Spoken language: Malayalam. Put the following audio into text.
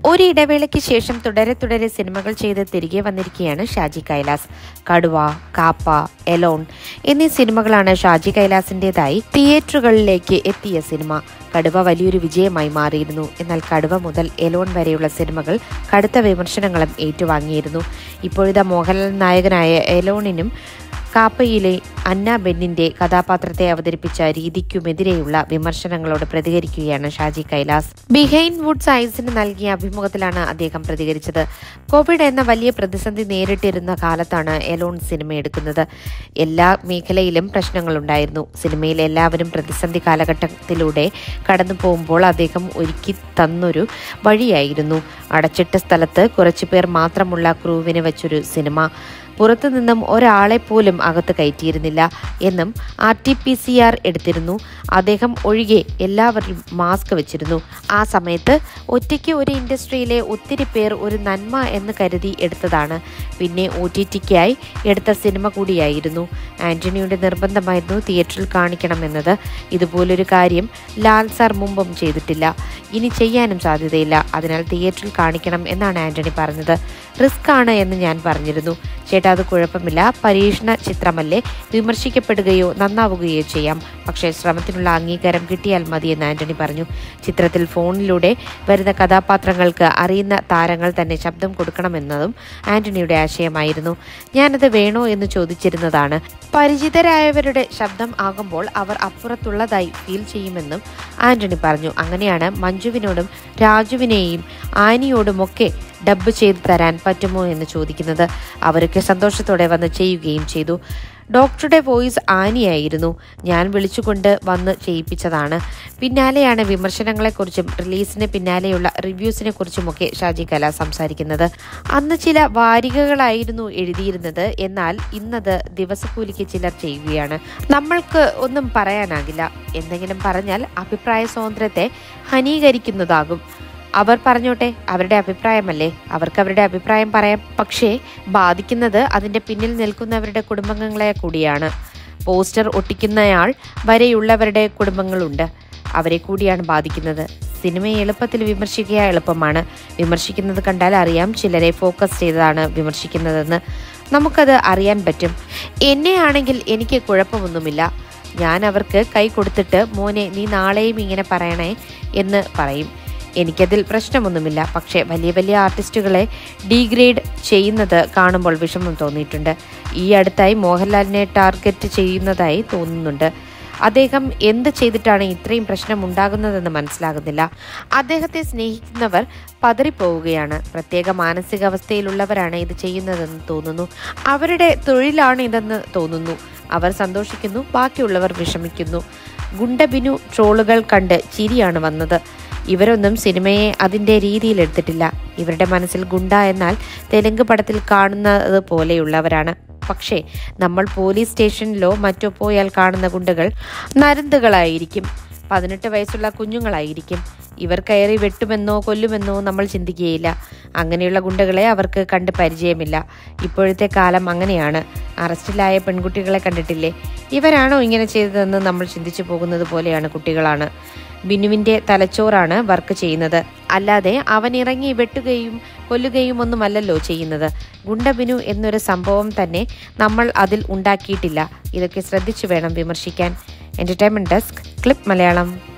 ഒരു ഇടവേളയ്ക്ക് ശേഷം തുടരെ തുടരെ സിനിമകൾ ചെയ്ത് തിരികെ വന്നിരിക്കുകയാണ് ഷാജി കൈലാസ് കടുവ കാപ്പ എലോൺ എന്നീ സിനിമകളാണ് ഷാജി കൈലാസിന്റേതായി തിയേറ്ററുകളിലേക്ക് എത്തിയ സിനിമ കടുവ വലിയൊരു വിജയമായി മാറിയിരുന്നു എന്നാൽ കടുവ മുതൽ എലോൺ വരെയുള്ള സിനിമകൾ കടുത്ത വിമർശനങ്ങളും ഏറ്റുവാങ്ങിയിരുന്നു ഇപ്പോഴിതാ മോഹൻലാൽ നായകനായ എലോണിനും കാപ്പയിലെ അന്ന ബെന്നിന്റെ കഥാപാത്രത്തെ അവതരിപ്പിച്ച രീതിക്കുമെതിരെയുള്ള വിമർശനങ്ങളോട് പ്രതികരിക്കുകയാണ് ഷാജി കൈലാസ് ബിഹൈൻഡ് വുഡ്സ് ഐസിന് നൽകിയ അഭിമുഖത്തിലാണ് അദ്ദേഹം പ്രതികരിച്ചത് കോവിഡ് എന്ന വലിയ പ്രതിസന്ധി നേരിട്ടിരുന്ന കാലത്താണ് എലോൺ സിനിമ എടുക്കുന്നത് എല്ലാ മേഖലയിലും പ്രശ്നങ്ങളുണ്ടായിരുന്നു സിനിമയിൽ എല്ലാവരും പ്രതിസന്ധി കാലഘട്ടത്തിലൂടെ കടന്നു പോകുമ്പോൾ അദ്ദേഹം ഒരുക്കി തന്നൊരു വഴിയായിരുന്നു അടച്ചിട്ട സ്ഥലത്ത് കുറച്ചു പേർ മാത്രമുള്ള ക്രൂവിന് വെച്ചൊരു സിനിമ പുറത്തു നിന്നും ഒരാളെ പോലും അകത്ത് കയറ്റിയിരുന്നില്ല എന്നും R T P C R എടുത്തിരുന്നു അദ്ദേഹം ഒഴികെ എല്ലാവരും മാസ്ക് വെച്ചിരുന്നു ആ സമയത്ത് ഒറ്റയ്ക്ക് ഒരു ഇൻഡസ്ട്രിയിലെ ഒത്തിരി പേർ ഒരു നന്മ എന്ന് കരുതി എടുത്തതാണ് പിന്നെ ഒ ടി ടിക്കായി എടുത്ത സിനിമ കൂടിയായിരുന്നു ആന്റണിയുടെ നിർബന്ധമായിരുന്നു തിയേറ്ററിൽ കാണിക്കണമെന്നത് ഇതുപോലൊരു കാര്യം ലാൽ സാർ മുമ്പും ചെയ്തിട്ടില്ല ഇനി ചെയ്യാനും സാധ്യതയില്ല അതിനാൽ തിയേറ്ററിൽ കാണിക്കണം എന്നാണ് ആന്റണി പറഞ്ഞത് റിസ്ക് ആണ് എന്ന് ഞാൻ പറഞ്ഞിരുന്നു ചേട്ടാ അത് കുഴപ്പമില്ല പരീക്ഷണ ചിത്രമല്ലേ വിമർശിക്കപ്പെടുകയോ നന്നാവുകയോ ചെയ്യാം പക്ഷേ ശ്രമത്തിനുള്ള അംഗീകാരം കിട്ടിയാൽ മതി എന്ന് ആന്റണി പറഞ്ഞു ചിത്രത്തിൽ ഫോണിലൂടെ വരുന്ന കഥാപാത്രങ്ങൾക്ക് അറിയുന്ന താരങ്ങൾ തന്നെ ശബ്ദം കൊടുക്കണമെന്നതും ആന്റണിയുടെ ആശയമായിരുന്നു ഞാനത് വേണോ എന്ന് ചോദിച്ചിരുന്നതാണ് പരിചിതരായവരുടെ ശബ്ദം ആകുമ്പോൾ അവർ അപ്പുറത്തുള്ളതായി ഫീൽ ചെയ്യുമെന്നും ആന്റണി പറഞ്ഞു അങ്ങനെയാണ് മഞ്ജുവിനോടും രാജുവിനെയും ആനിയോടുമൊക്കെ ഡബ്ബ് ചെയ്ത് തരാൻ പറ്റുമോ എന്ന് ചോദിക്കുന്നത് അവരൊക്കെ സന്തോഷത്തോടെ വന്ന് ചെയ്യുകയും ചെയ്തു ഡോക്ടറുടെ വോയിസ് ആനിയായിരുന്നു ഞാൻ വിളിച്ചുകൊണ്ട് വന്ന് ചെയ്യിപ്പിച്ചതാണ് പിന്നാലെയാണ് വിമർശനങ്ങളെക്കുറിച്ചും റിലീസിന് പിന്നാലെയുള്ള റിവ്യൂസിനെ കുറിച്ചുമൊക്കെ ഷാജി കല സംസാരിക്കുന്നത് അന്ന് ചില വാരികകളായിരുന്നു എഴുതിയിരുന്നത് എന്നാൽ ഇന്നത് ദിവസക്കൂലിക്ക് ചിലർ ചെയ്യുകയാണ് നമ്മൾക്ക് ഒന്നും പറയാനാകില്ല എന്തെങ്കിലും പറഞ്ഞാൽ അഭിപ്രായ സ്വാതന്ത്ര്യത്തെ ഹനീകരിക്കുന്നതാകും അവർ പറഞ്ഞോട്ടെ അവരുടെ അഭിപ്രായമല്ലേ അവർക്ക് അവരുടെ അഭിപ്രായം പറയാം പക്ഷേ ബാധിക്കുന്നത് അതിന്റെ പിന്നിൽ നിൽക്കുന്നവരുടെ കുടുംബങ്ങളെ കൂടിയാണ് പോസ്റ്റർ ഒട്ടിക്കുന്നയാൾ വരെയുള്ളവരുടെ കുടുംബങ്ങളുണ്ട് അവരെ കൂടിയാണ് ബാധിക്കുന്നത് സിനിമയെ എളുപ്പത്തിൽ വിമർശിക്കുക എളുപ്പമാണ് വിമർശിക്കുന്നത് കണ്ടാൽ അറിയാം ചിലരെ ഫോക്കസ് ചെയ്തതാണ് വിമർശിക്കുന്നതെന്ന് നമുക്കത് അറിയാൻ പറ്റും എന്നെ ആണെങ്കിൽ എനിക്ക് കുഴപ്പമൊന്നുമില്ല ഞാൻ അവർക്ക് കൈ കൊടുത്തിട്ട് മോനെ നീ നാളെയും ഇങ്ങനെ പറയണേ എന്ന് പറയും എനിക്കതിൽ പ്രശ്നമൊന്നുമില്ല പക്ഷേ വലിയ വലിയ ആർട്ടിസ്റ്റുകളെ ഡീഗ്രേഡ് ചെയ്യുന്നത് കാണുമ്പോൾ വിഷമം തോന്നിയിട്ടുണ്ട് ഈ അടുത്തായി മോഹൻലാലിനെ ടാർഗറ്റ് ചെയ്യുന്നതായി തോന്നുന്നുണ്ട് അദ്ദേഹം എന്ത് ചെയ്തിട്ടാണ് ഇത്രയും പ്രശ്നം ഉണ്ടാകുന്നതെന്ന് മനസ്സിലാകുന്നില്ല അദ്ദേഹത്തെ സ്നേഹിക്കുന്നവർ പതറിപ്പോവുകയാണ് പ്രത്യേക മാനസികാവസ്ഥയിലുള്ളവരാണ് ഇത് ചെയ്യുന്നതെന്ന് തോന്നുന്നു അവരുടെ തൊഴിലാണ് ഇതെന്ന് തോന്നുന്നു അവർ സന്തോഷിക്കുന്നു ബാക്കിയുള്ളവർ വിഷമിക്കുന്നു ഗുണ്ടബിനു ട്രോളുകൾ കണ്ട് ചിരിയാണ് വന്നത് ഇവരൊന്നും സിനിമയെ അതിൻ്റെ രീതിയിൽ എടുത്തിട്ടില്ല ഇവരുടെ മനസ്സിൽ ഗുണ്ട എന്നാൽ തെലുങ്ക് പടത്തിൽ കാണുന്നത് പോലെയുള്ളവരാണ് പക്ഷേ നമ്മൾ പോലീസ് സ്റ്റേഷനിലോ മറ്റോ പോയാൽ കാണുന്ന ഗുണ്ടകൾ നരന്തുകളായിരിക്കും പതിനെട്ട് വയസ്സുള്ള കുഞ്ഞുങ്ങളായിരിക്കും ഇവർ കയറി വെട്ടുമെന്നോ കൊല്ലുമെന്നോ നമ്മൾ ചിന്തിക്കുകയില്ല അങ്ങനെയുള്ള ഗുണ്ടകളെ അവർക്ക് കണ്ട് പരിചയമില്ല ഇപ്പോഴത്തെ കാലം അങ്ങനെയാണ് അറസ്റ്റിലായ പെൺകുട്ടികളെ കണ്ടിട്ടില്ലേ ഇവരാണോ ഇങ്ങനെ ചെയ്തതെന്ന് നമ്മൾ ചിന്തിച്ചു പോകുന്നത് പോലെയാണ് കുട്ടികളാണ് ബിനുവിന്റെ തലച്ചോറാണ് വർക്ക് ചെയ്യുന്നത് അല്ലാതെ അവൻ ഇറങ്ങി വെട്ടുകയും കൊല്ലുകയും ഒന്നുമല്ലല്ലോ ചെയ്യുന്നത് ഗുണ്ടബിനു എന്നൊരു സംഭവം തന്നെ നമ്മൾ അതിൽ ഉണ്ടാക്കിയിട്ടില്ല ഇതൊക്കെ ശ്രദ്ധിച്ചു വേണം വിമർശിക്കാൻ എന്റർടൈൻമെന്റ് ഡെസ്ക് ക്ലിപ്പ് മലയാളം